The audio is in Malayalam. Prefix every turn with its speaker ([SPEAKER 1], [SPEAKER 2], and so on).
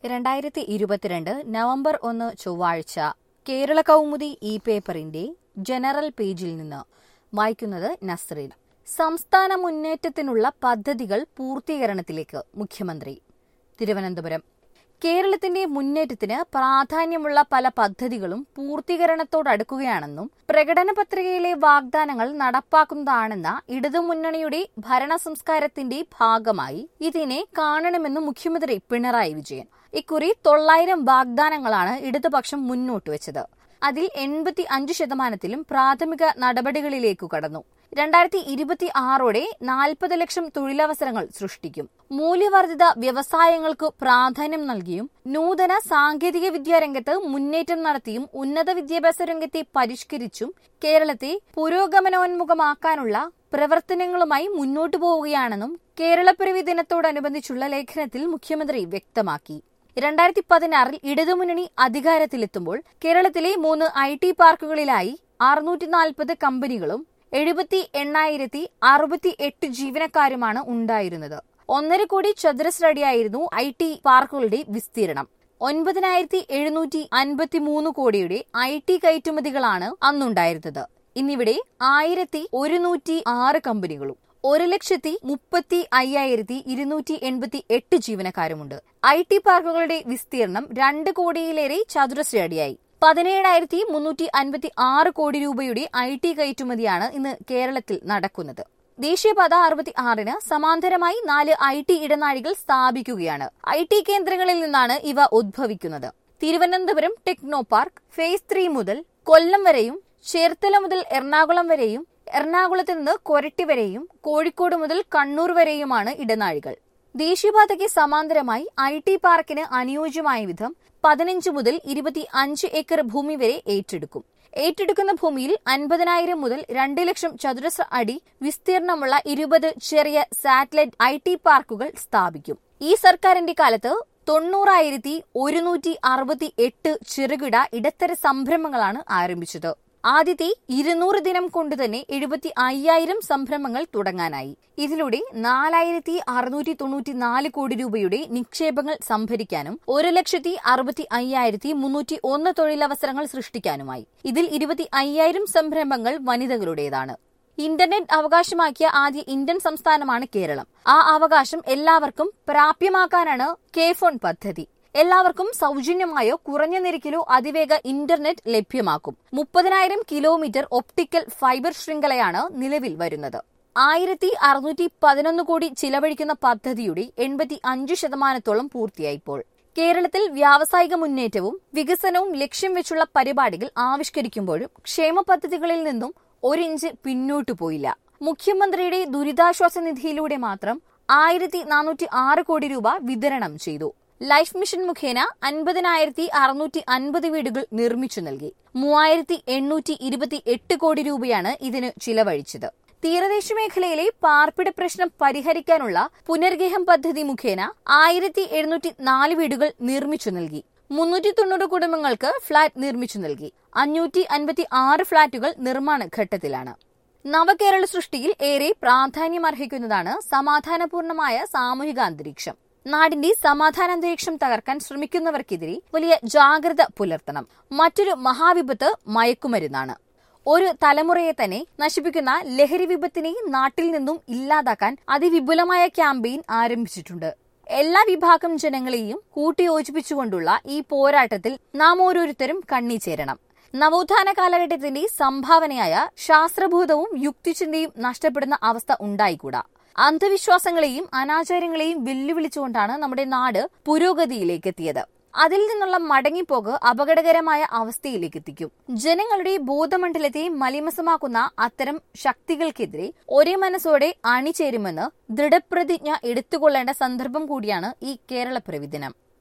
[SPEAKER 1] രണ്ടായിരത്തി ഇരുപത്തിരണ്ട് നവംബർ ഒന്ന് ചൊവ്വാഴ്ച കേരള കൗമുദി ഇ പേപ്പറിന്റെ ജനറൽ പേജിൽ നിന്ന് വായിക്കുന്നത് നസ്രീൻ സംസ്ഥാന മുന്നേറ്റത്തിനുള്ള പദ്ധതികൾ പൂർത്തീകരണത്തിലേക്ക് മുഖ്യമന്ത്രി തിരുവനന്തപുരം കേരളത്തിന്റെ മുന്നേറ്റത്തിന് പ്രാധാന്യമുള്ള പല പദ്ധതികളും പൂർത്തീകരണത്തോടടുക്കുകയാണെന്നും പ്രകടന പത്രികയിലെ വാഗ്ദാനങ്ങൾ നടപ്പാക്കുന്നതാണെന്ന ഇടതുമുന്നണിയുടെ ഭരണ സംസ്കാരത്തിന്റെ ഭാഗമായി ഇതിനെ കാണണമെന്നും മുഖ്യമന്ത്രി പിണറായി വിജയൻ ഇക്കുറി തൊള്ളായിരം വാഗ്ദാനങ്ങളാണ് ഇടതുപക്ഷം മുന്നോട്ട് വെച്ചത് അതിൽ എൺപത്തി അഞ്ച് ശതമാനത്തിലും പ്രാഥമിക നടപടികളിലേക്കു കടന്നു രണ്ടായിരത്തി ഇരുപത്തി ആറോടെ നാൽപ്പത് ലക്ഷം തൊഴിലവസരങ്ങൾ സൃഷ്ടിക്കും മൂല്യവർദ്ധിത വ്യവസായങ്ങൾക്ക് പ്രാധാന്യം നൽകിയും നൂതന സാങ്കേതിക വിദ്യാ രംഗത്ത് മുന്നേറ്റം നടത്തിയും ഉന്നത വിദ്യാഭ്യാസ രംഗത്തെ പരിഷ്കരിച്ചും കേരളത്തെ പുരോഗമനോന്മുഖമാക്കാനുള്ള പ്രവർത്തനങ്ങളുമായി മുന്നോട്ടു പോവുകയാണെന്നും കേരളപ്പിറവി ദിനത്തോടനുബന്ധിച്ചുള്ള ലേഖനത്തിൽ മുഖ്യമന്ത്രി വ്യക്തമാക്കി രണ്ടായിരത്തി പതിനാറിൽ ഇടതുമുന്നണി അധികാരത്തിലെത്തുമ്പോൾ കേരളത്തിലെ മൂന്ന് ഐ ടി പാർക്കുകളിലായി അറുന്നൂറ്റി നാൽപ്പത് കമ്പനികളും എഴുപത്തി എണ്ണായിരത്തി അറുപത്തി എട്ട് ജീവനക്കാരുമാണ് ഉണ്ടായിരുന്നത് ഒന്നര കോടി ചതുരശ്ര അടിയായിരുന്നു ഐ ടി പാർക്കുകളുടെ വിസ്തീർണം ഒൻപതിനായിരത്തി എഴുന്നൂറ്റി അൻപത്തി മൂന്ന് കോടിയുടെ ഐ ടി കയറ്റുമതികളാണ് അന്നുണ്ടായിരുന്നത് ഇന്നിവിടെ ആയിരത്തി ഒരുന്നൂറ്റി ആറ് കമ്പനികളും ഒരു ലക്ഷത്തി മുപ്പത്തി അയ്യായിരത്തി ഇരുന്നൂറ്റി എൺപത്തി എട്ട് ജീവനക്കാരുമുണ്ട് ഐ ടി പാർക്കുകളുടെ വിസ്തീർണം രണ്ട് കോടിയിലേറെ ചതുരശ്ര അടിയായി പതിനേഴായിരത്തി മുന്നൂറ്റി അൻപത്തി ആറ് കോടി രൂപയുടെ ഐ ടി കയറ്റുമതിയാണ് ഇന്ന് കേരളത്തിൽ നടക്കുന്നത് ദേശീയപാത അറുപത്തി ആറിന് സമാന്തരമായി നാല് ഐ ടി ഇടനാഴികൾ സ്ഥാപിക്കുകയാണ് ഐ ടി കേന്ദ്രങ്ങളിൽ നിന്നാണ് ഇവ ഉദ്ഭവിക്കുന്നത് Thiruvananthapuram techno park phase three മുതൽ കൊല്ലം വരെയും ചേർത്തല മുതൽ എറണാകുളം വരെയും എറണാകുളത്ത് നിന്ന് കൊരട്ടി വരെയും കോഴിക്കോട് മുതൽ കണ്ണൂർ വരെയുമാണ് ഇടനാഴികൾ ദേശീയപാതയ്ക്ക് സമാന്തരമായി ഐ ടി പാർക്കിന് അനുയോജ്യമായ വിധം പതിനഞ്ച് മുതൽ ഇരുപത്തി അഞ്ച് ഏക്കർ ഭൂമി വരെ ഏറ്റെടുക്കും ഏറ്റെടുക്കുന്ന ഭൂമിയിൽ അൻപതിനായിരം മുതൽ രണ്ട് ലക്ഷം ചതുരശ്ര അടി വിസ്തീർണമുള്ള ഇരുപത് ചെറിയ സാറ്റലൈറ്റ് ഐ ടി പാർക്കുകൾ സ്ഥാപിക്കും ഈ സർക്കാരിന്റെ കാലത്ത് തൊണ്ണൂറായിരത്തി ഒരുന്നൂറ്റി അറുപത്തി എട്ട് ചെറുകിട ഇടത്തര സംരംഭങ്ങളാണ് ആരംഭിച്ചത് ആദ്യത്തെ ഇരുന്നൂറ് ദിനം കൊണ്ട് തന്നെ എഴുപത്തി അയ്യായിരം സംരംഭങ്ങൾ തുടങ്ങാനായി ഇതിലൂടെ നാലായിരത്തി അറുന്നൂറ്റി തൊണ്ണൂറ്റി നാല് കോടി രൂപയുടെ നിക്ഷേപങ്ങൾ സംഭരിക്കാനും ഒരു ലക്ഷത്തി അറുപത്തി അയ്യായിരത്തി മുന്നൂറ്റി ഒന്ന് തൊഴിലവസരങ്ങൾ സൃഷ്ടിക്കാനുമായി ഇതിൽ ഇരുപത്തി അയ്യായിരം സംരംഭങ്ങൾ വനിതകളുടേതാണ് ഇന്റർനെറ്റ് അവകാശമാക്കിയ ആദ്യ ഇന്ത്യൻ സംസ്ഥാനമാണ് കേരളം ആ അവകാശം എല്ലാവർക്കും പ്രാപ്യമാക്കാനാണ് കെ ഫോൺ പദ്ധതി എല്ലാവർക്കും സൗജന്യമായോ കുറഞ്ഞ നിരക്കിലോ അതിവേഗ ഇന്റർനെറ്റ് ലഭ്യമാക്കും മുപ്പതിനായിരം കിലോമീറ്റർ ഒപ്റ്റിക്കൽ ഫൈബർ ശൃംഖലയാണ് നിലവിൽ വരുന്നത് ആയിരത്തി അറുന്നൂറ്റി പതിനൊന്ന് കോടി ചിലവഴിക്കുന്ന പദ്ധതിയുടെ എൺപത്തി അഞ്ച് ശതമാനത്തോളം പൂർത്തിയായിപ്പോൾ കേരളത്തിൽ വ്യാവസായിക മുന്നേറ്റവും വികസനവും ലക്ഷ്യം വെച്ചുള്ള പരിപാടികൾ ആവിഷ്കരിക്കുമ്പോഴും ക്ഷേമ പദ്ധതികളിൽ നിന്നും ഒരിഞ്ച് പിന്നോട്ടു പോയില്ല മുഖ്യമന്ത്രിയുടെ ദുരിതാശ്വാസ നിധിയിലൂടെ മാത്രം ആയിരത്തി നാനൂറ്റി ആറ് കോടി രൂപ വിതരണം ചെയ്തു ലൈഫ് മിഷൻ മുഖേന അൻപതിനായിരത്തി അറുന്നൂറ്റി അൻപത് വീടുകൾ നിർമ്മിച്ചു നൽകി മൂവായിരത്തി എണ്ണൂറ്റി ഇരുപത്തി എട്ട് കോടി രൂപയാണ് ഇതിന് ചിലവഴിച്ചത് തീരദേശ മേഖലയിലെ പാർപ്പിട പ്രശ്നം പരിഹരിക്കാനുള്ള പുനർഗേഹം പദ്ധതി മുഖേന ആയിരത്തി എഴുന്നൂറ്റി നാല് വീടുകൾ നിർമ്മിച്ചു നൽകി മുന്നൂറ്റി തൊണ്ണൂറ് കുടുംബങ്ങൾക്ക് ഫ്ളാറ്റ് നിർമ്മിച്ചു നൽകി അഞ്ഞൂറ്റി അൻപത്തി ആറ് ഫ്ളാറ്റുകൾ നിർമ്മാണ ഘട്ടത്തിലാണ് നവകേരള സൃഷ്ടിയിൽ ഏറെ പ്രാധാന്യമർഹിക്കുന്നതാണ് സമാധാനപൂർണമായ സാമൂഹിക അന്തരീക്ഷം നാടിന്റെ സമാധാനാന്തരീക്ഷം തകർക്കാൻ ശ്രമിക്കുന്നവർക്കെതിരെ വലിയ ജാഗ്രത പുലർത്തണം മറ്റൊരു മഹാവിപത്ത് മയക്കുമരുന്നാണ് ഒരു തലമുറയെ തന്നെ നശിപ്പിക്കുന്ന ലഹരി വിപത്തിനെ നാട്ടിൽ നിന്നും ഇല്ലാതാക്കാൻ അതിവിപുലമായ ക്യാമ്പയിൻ ആരംഭിച്ചിട്ടുണ്ട് എല്ലാ വിഭാഗം ജനങ്ങളെയും കൂട്ടിയോജിപ്പിച്ചുകൊണ്ടുള്ള ഈ പോരാട്ടത്തിൽ നാം ഓരോരുത്തരും കണ്ണി ചേരണം നവോത്ഥാന കാലഘട്ടത്തിന്റെ സംഭാവനയായ ശാസ്ത്രബോധവും യുക്തിചിന്തയും നഷ്ടപ്പെടുന്ന അവസ്ഥ ഉണ്ടായിക്കൂടാ അന്ധവിശ്വാസങ്ങളെയും അനാചാരങ്ങളെയും വെല്ലുവിളിച്ചുകൊണ്ടാണ് നമ്മുടെ നാട് പുരോഗതിയിലേക്ക് എത്തിയത് അതിൽ നിന്നുള്ള മടങ്ങിപ്പോക്ക് അപകടകരമായ അവസ്ഥയിലേക്ക് എത്തിക്കും ജനങ്ങളുടെ ബോധമണ്ഡലത്തെ മലിമസമാക്കുന്ന അത്തരം ശക്തികൾക്കെതിരെ ഒരേ മനസ്സോടെ അണിചേരുമെന്ന് ദൃഢപ്രതിജ്ഞ എടുത്തുകൊള്ളേണ്ട സന്ദർഭം കൂടിയാണ് ഈ കേരള പ്രവിദിനം